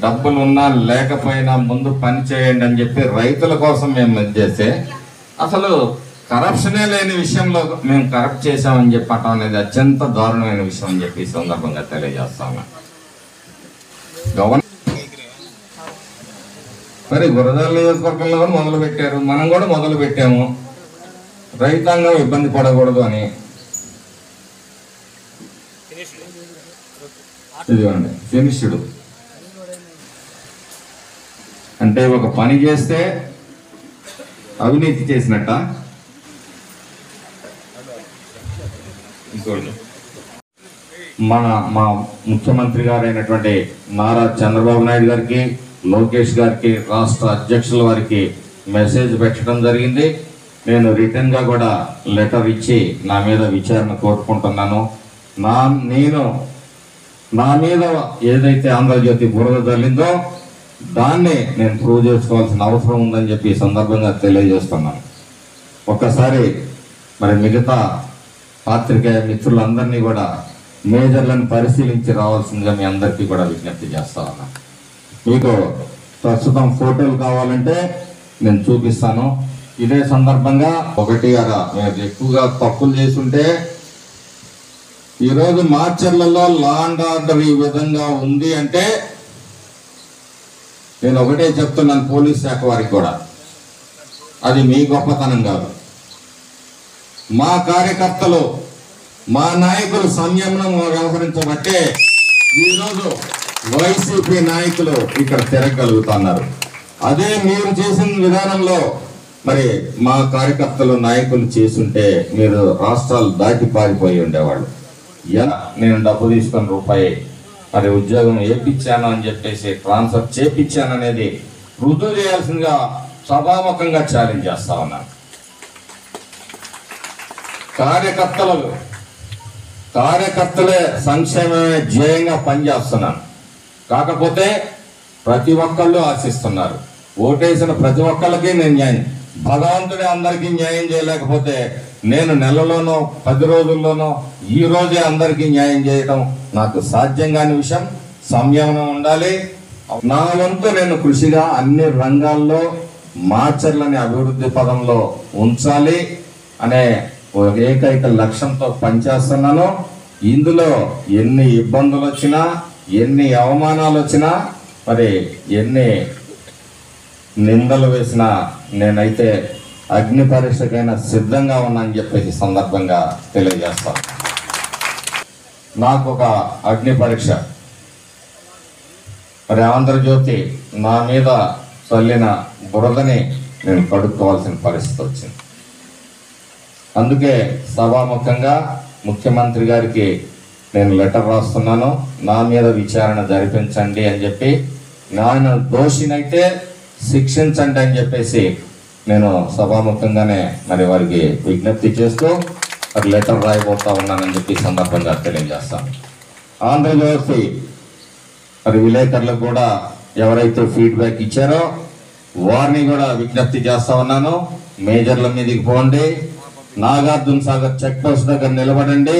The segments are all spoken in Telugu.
డబ్బులు ఉన్నా లేకపోయినా ముందు పని చేయండి అని చెప్పి రైతుల కోసం మేము ఇది చేస్తే అసలు కరప్షనే లేని విషయంలో మేము కరప్ట్ చేశామని చెప్పటం అనేది అత్యంత దారుణమైన విషయం అని చెప్పి ఈ సందర్భంగా తెలియజేస్తాము గవర్న మరి గురజాల నియోజకవర్గంలో కూడా మొదలు పెట్టారు మనం కూడా మొదలు పెట్టాము రైతాంగం ఇబ్బంది పడకూడదు అని ఇదిగోండి ఫినిష్డ్ అంటే ఒక పని చేస్తే అవినీతి చేసినట్ట ఇంకోటి మన మా ముఖ్యమంత్రి గారైనటువంటి నారా చంద్రబాబు నాయుడు గారికి లోకేష్ గారికి రాష్ట్ర అధ్యక్షుల వారికి మెసేజ్ పెట్టడం జరిగింది నేను రిటర్న్ గా కూడా లెటర్ ఇచ్చి నా మీద విచారణ కోరుకుంటున్నాను నా నేను నా మీద ఏదైతే ఆంధ్రజ్యోతి బురద తల్లిందో దాన్ని నేను ప్రూవ్ చేసుకోవాల్సిన అవసరం ఉందని చెప్పి ఈ సందర్భంగా తెలియజేస్తున్నాను ఒక్కసారి మరి మిగతా పాత్రికేయ మిత్రులందరినీ కూడా మేజర్లను పరిశీలించి రావాల్సిందిగా మీ అందరికీ కూడా విజ్ఞప్తి చేస్తా ఉన్నా మీకు ప్రస్తుతం ఫోటోలు కావాలంటే నేను చూపిస్తాను ఇదే సందర్భంగా ఒకటి అరా మీరు ఎక్కువగా తప్పులు చేసుంటే ఈరోజు మార్చర్లలో లా అండ్ ఆర్డర్ ఈ విధంగా ఉంది అంటే నేను ఒకటే చెప్తున్నాను పోలీస్ శాఖ వారికి కూడా అది మీ గొప్పతనం కాదు మా కార్యకర్తలు మా నాయకులు సంయమనం వ్యవహరించబట్టే ఈరోజు వైసీపీ నాయకులు ఇక్కడ తిరగలుగుతున్నారు అదే మీరు చేసిన విధానంలో మరి మా కార్యకర్తలు నాయకులు చేసుంటే మీరు రాష్ట్రాలు దాటి పారిపోయి ఉండేవాళ్ళు ఎలా నేను డబ్బు తీసుకొని రూపాయి మరి ఉద్యోగం ఏపిచ్చాను అని చెప్పేసి ట్రాన్స్ఫర్ చేపించాను అనేది రుజువు చేయాల్సిందిగా సభాముఖంగా ఛాలెంజ్ చేస్తా ఉన్నాను కార్యకర్తలు కార్యకర్తలే సంక్షేమమే ధ్యేయంగా పనిచేస్తున్నాను కాకపోతే ప్రతి ఒక్కళ్ళు ఆశిస్తున్నారు ఓటేసిన ప్రతి ఒక్కళ్ళకి నేను న్యాయం భగవంతుడే అందరికీ న్యాయం చేయలేకపోతే నేను నెలలోనో పది రోజుల్లోనో ఈ రోజే అందరికీ న్యాయం చేయటం నాకు సాధ్యం కాని విషయం సంయమనం ఉండాలి నా వంతు నేను కృషిగా అన్ని రంగాల్లో మార్చర్లని అభివృద్ధి పదంలో ఉంచాలి అనే ఒక ఏకైక లక్ష్యంతో పనిచేస్తున్నాను ఇందులో ఎన్ని ఇబ్బందులు వచ్చినా ఎన్ని అవమానాలు వచ్చినా మరి ఎన్ని నిందలు వేసినా నేనైతే అగ్ని పరీక్షకైనా సిద్ధంగా ఉన్నా అని చెప్పేసి ఈ సందర్భంగా తెలియజేస్తాను నాకు ఒక అగ్ని పరీక్ష మరి ఆంధ్రజ్యోతి నా మీద చల్లిన బురదని నేను కడుక్కోవాల్సిన పరిస్థితి వచ్చింది అందుకే సభాముఖంగా ముఖ్యమంత్రి గారికి నేను లెటర్ రాస్తున్నాను నా మీద విచారణ జరిపించండి అని చెప్పి నేను దోషినైతే శిక్షించండి అని చెప్పేసి నేను సభాముఖంగానే మరి వారికి విజ్ఞప్తి చేస్తూ మరి లెటర్ రాయబోతా ఉన్నానని చెప్పి ఈ సందర్భంగా తెలియజేస్తాను ఆంధ్రజ్యోతి మరి విలేకరులకు కూడా ఎవరైతే ఫీడ్బ్యాక్ ఇచ్చారో వారిని కూడా విజ్ఞప్తి చేస్తా ఉన్నాను మేజర్ల మీదకి పోండి నాగార్జున సాగర్ చెక్ పోస్ట్ దగ్గర నిలబడండి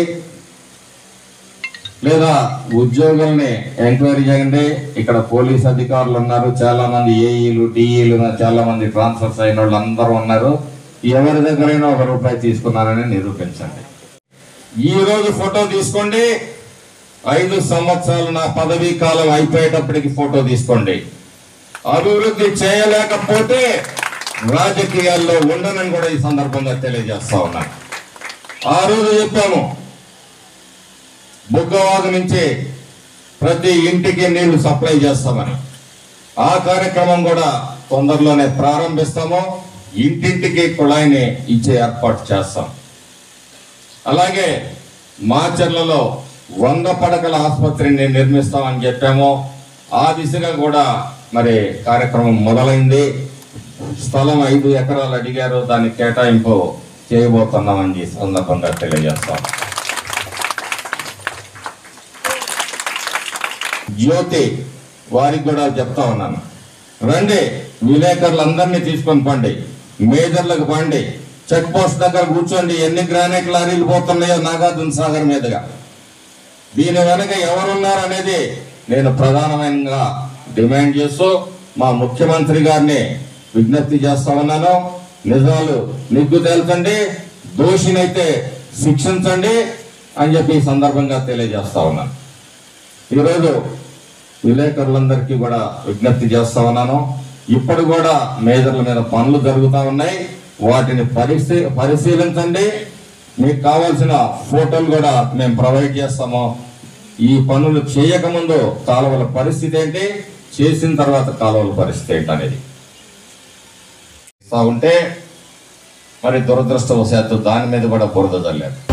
లేదా ఉద్యోగుల్ని ఎంక్వైరీ చేయండి ఇక్కడ పోలీస్ అధికారులు ఉన్నారు చాలా మంది ఏఈలు డిఈలు చాలా మంది ట్రాన్స్ఫర్స్ అయిన వాళ్ళు అందరూ ఉన్నారు ఎవరి దగ్గరైనా ఒక రూపాయి తీసుకున్నారని నిరూపించండి ఈ రోజు ఫోటో తీసుకోండి ఐదు సంవత్సరాలు నా పదవీ కాలం అయిపోయేటప్పటికి ఫోటో తీసుకోండి అభివృద్ధి చేయలేకపోతే రాజకీయాల్లో ఉండనని కూడా ఈ సందర్భంగా తెలియజేస్తా ఉన్నాను ఆ రోజు చెప్పాము బుగ్గవాగు నుంచి ప్రతి ఇంటికి నీళ్లు సప్లై చేస్తామని ఆ కార్యక్రమం కూడా తొందరలోనే ప్రారంభిస్తాము ఇంటింటికి కుళాయిని ఇచ్చే ఏర్పాటు చేస్తాం అలాగే మాచర్లలో వంద పడకల ఆసుపత్రిని నిర్మిస్తామని చెప్పాము ఆ దిశగా కూడా మరి కార్యక్రమం మొదలైంది స్థలం ఐదు ఎకరాలు అడిగారు దాని కేటాయింపు చేయబోతున్నామని ఈ సందర్భంగా తెలియజేస్తాం జ్యోతి వారికి కూడా చెప్తా ఉన్నాను రండి విలేకరులందరినీ తీసుకొని పండి మేజర్లకు పండి చెక్ పోస్ట్ దగ్గర కూర్చోండి ఎన్ని గ్రానైట్ లారీలు పోతున్నాయో నాగార్జున సాగర్ మీదుగా దీని వెనక ఎవరున్నారు అనేది నేను ప్రధానమైనగా డిమాండ్ చేస్తూ మా ముఖ్యమంత్రి గారిని విజ్ఞప్తి చేస్తా ఉన్నాను నిజాలు నిగ్గు తేల్చండి దోషినైతే శిక్షించండి అని చెప్పి ఈ సందర్భంగా తెలియజేస్తా ఉన్నాను ఈరోజు విలేకరులందరికీ కూడా విజ్ఞప్తి చేస్తా ఉన్నాను ఇప్పుడు కూడా మేజర్ల మీద పనులు జరుగుతూ ఉన్నాయి వాటిని పరిశీ పరిశీలించండి మీకు కావాల్సిన ఫోటోలు కూడా మేము ప్రొవైడ్ చేస్తాము ఈ పనులు చేయకముందు కాలువల పరిస్థితి ఏంటి చేసిన తర్వాత కాలువల పరిస్థితి ఏంటి అనేది ఇస్తా ఉంటే మరి దురదృష్టవశాత్తు దాని మీద కూడా బురద చల్లారు